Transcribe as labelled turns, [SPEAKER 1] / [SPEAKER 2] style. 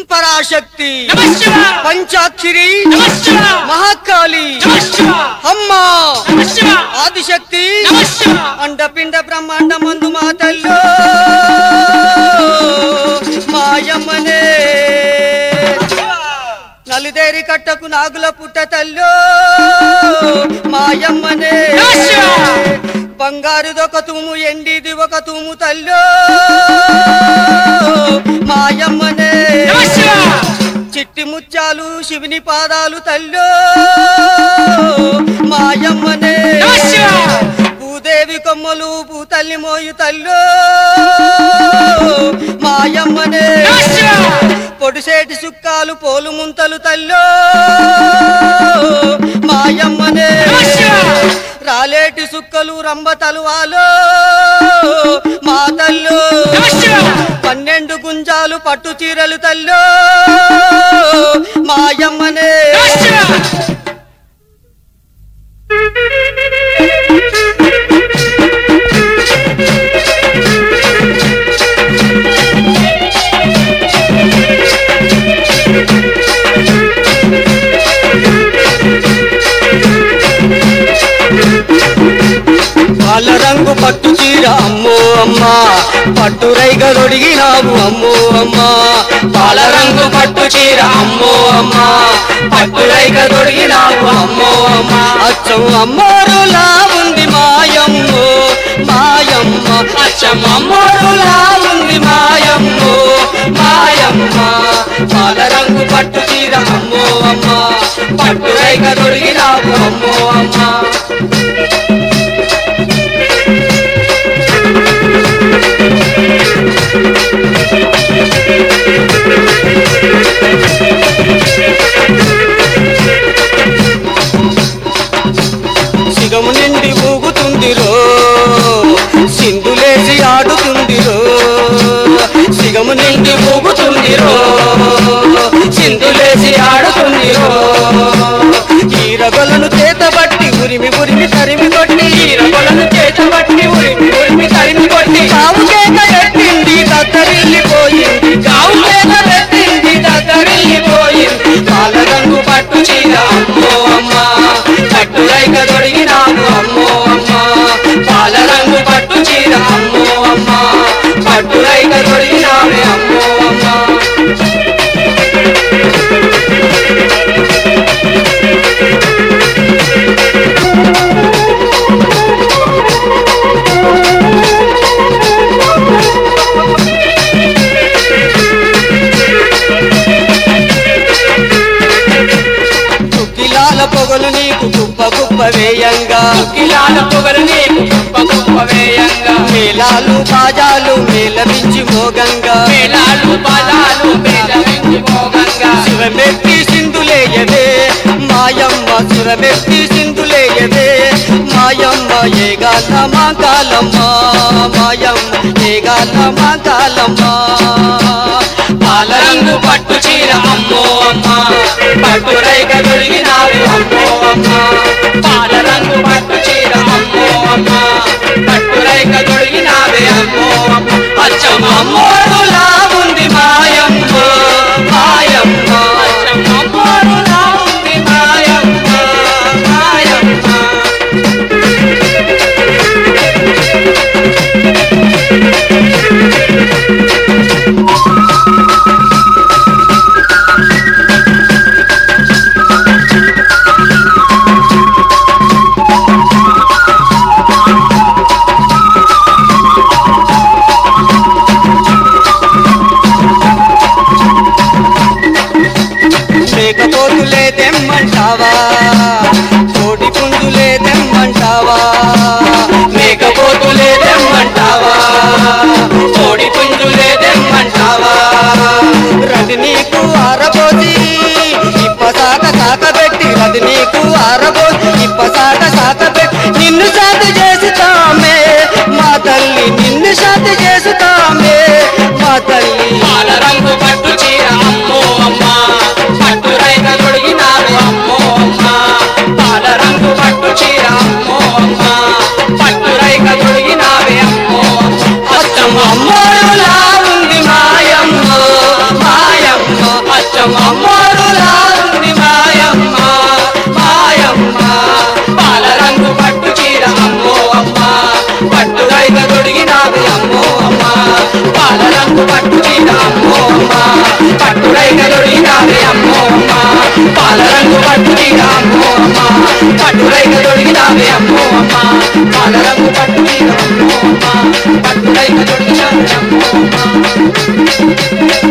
[SPEAKER 1] పరాశక్తి
[SPEAKER 2] నమః శివాయ.
[SPEAKER 1] పంచాక్షరి
[SPEAKER 2] నమః శివాయ.
[SPEAKER 1] మహాకాళి
[SPEAKER 2] నమః శివాయ.
[SPEAKER 1] అమ్మా
[SPEAKER 2] నమః శివాయ.
[SPEAKER 1] ఆదిశక్తి
[SPEAKER 2] నమః శివాయ.
[SPEAKER 1] అండపిండ బ్రహ్మాండ మందు మా తల్లో మాయమ్మనే నలుదేరి కట్టకు నాగుల పుట్ట తల్లో మాయమ్మనే
[SPEAKER 2] నమః శివాయ.
[SPEAKER 1] బంగారుదొక తూము ఎండిది ఒక తూము తల్లో మాయమ్మనే
[SPEAKER 2] నమః శివాయ.
[SPEAKER 1] చిట్టి ముత్యాలు శివుని పాదాలు తల్లో మాయమ్మనే
[SPEAKER 2] నమః శివాయ.
[SPEAKER 1] భూదేవి కొమ్మలు భూతల్లి మోయు తల్లో మాయమ్మనే
[SPEAKER 2] నమః శివాయ.
[SPEAKER 1] పొడిసేటి సుక్కాలు పోలు ముంతలు తల్లో మాయమ్మనే
[SPEAKER 2] నమః శివాయ.
[SPEAKER 1] రాలేటి సుక్కలు రంబ తలువాలో మా తల్లో
[SPEAKER 2] నమః శివాయ.
[SPEAKER 1] పన్నెండు గుంజాలు పట్టు చీరలు తల్లో మాయమ్మనే
[SPEAKER 2] నమః శివాయ.
[SPEAKER 1] పాల రంగు పట్టు చీర అమ్మో అమ్మా పట్టు రైగ దొడిగినావు అమ్మో అమ్మా పాల రంగు పట్టు చీర అమ్మో అమ్మా పట్టు రైగ దొడిగినావు అమ్మో అమ్మా అచ్చం అమ్మోరులా ఉంది మాయమ్మో మాయమ్మ అచ్చం అమ్మోరులా ఉంది మాయమ్మో మాయమ్మ పాల రంగు పట్టు చీర అమ్మో అమ్మా పట్టు రైగ దొడిగినావు అమ్మో అమ్మా సిగము నిండి ఊగుతుందిరో సింధులేసి ఆడుతుందిరో సిగము నిండి ఊగుతుందిరో సింధులేసి ఆడుతుందిరో ఈరగొలను చేతబట్టి ఉరిమి ఉరిమి తరిమి కొట్టి ఈరగొలను చేతబట్టి ఉరిమి ఉరిమి తరిమి కొట్టి కావు చేత పెట్టింది తత్తరిల్లిపోయింది కావు చేత పెట్టింది తత్తరిల్లిపోయింది పాల రంగు పట్టు చీర అమ్మో అమ్మా పట్టు రైక దొడిగినాను అమ్మో అమ్మా పాల రంగు పట్టు చీర అమ్మో అమ్మా పట్టు రైక దొడిగినాను అమ్మో అమ్మా తుక్కిలాల పొగలు నీకు కుప్ప కుప్ప వేయంగా
[SPEAKER 2] కిలాల పొగలు నీకు గొప్ప గొప్ప వేయంగా
[SPEAKER 1] మేళాలు బాజాలు మేళవించి మోగంగా
[SPEAKER 2] మేళాలు పదాలు మేళవించి మోగంగా
[SPEAKER 1] శివమెత్తి సింధులేయవే మాయమ్మ సురమెత్తి సింధులేయవే మాయమ్మ ఏగాల మాగాలమ్మ మాయమ్మ ఏగాల మాగాలమ్మ
[SPEAKER 2] పాల రంగు పట్టు చీర అమ్మో అమ్మ పట్టు రైక దొరికినావు అమ్మో అమ్మ పాల రంగు పట్టు చీర అమ్మో అమ్మ పట్టు రైక దొరికినావే అమ్మో అమ్మ అచ్చమ్మ
[SPEAKER 1] అమ్మోరులా ఉంది మాయమ్మ మాయమ్మ
[SPEAKER 2] అచ్చమ్మ అమ్మోరులా ఉంది మాయమ్మ మాయమ్మ
[SPEAKER 1] మేకపోతులే తెమ్మంటావా కోడి పుంజులే తెమ్మంటావా మేకపోతులే తెమ్మంటావా కోడి పుంజులే తెమ్మంటావా రది నీకు ఆరబోసి ఇప్పసాక సాకబెట్టి రది నీకు ఆరబోసి ఇప్పసాక సాకబెట్టి నిన్ను శాంతి చేసుతామే మా తల్లి నిన్ను శాంతి చేసుతామే మా తల్లి
[SPEAKER 2] పాల రంగు పట్టు చీర అమ్మో అమ్మ పట్టు రైక దొడిగినావు అమ్మో అమ్మ పాల రంగు పట్టు చీర అమ్మో అమ్మ పట్టు రైక దొడిగినావే అమ్మో అమ్మ
[SPEAKER 1] అచ్చమ్మ అమ్మోరులా ఉంది మాయమ్మ మాయమ్మ
[SPEAKER 2] పట్టురైక దొడిగినావే అమ్మో అమ్మ పాల రంగు పట్టు చీర అమ్మో అమ్మ పట్టురైక దొడిగినావే అమ్మో అమ్మ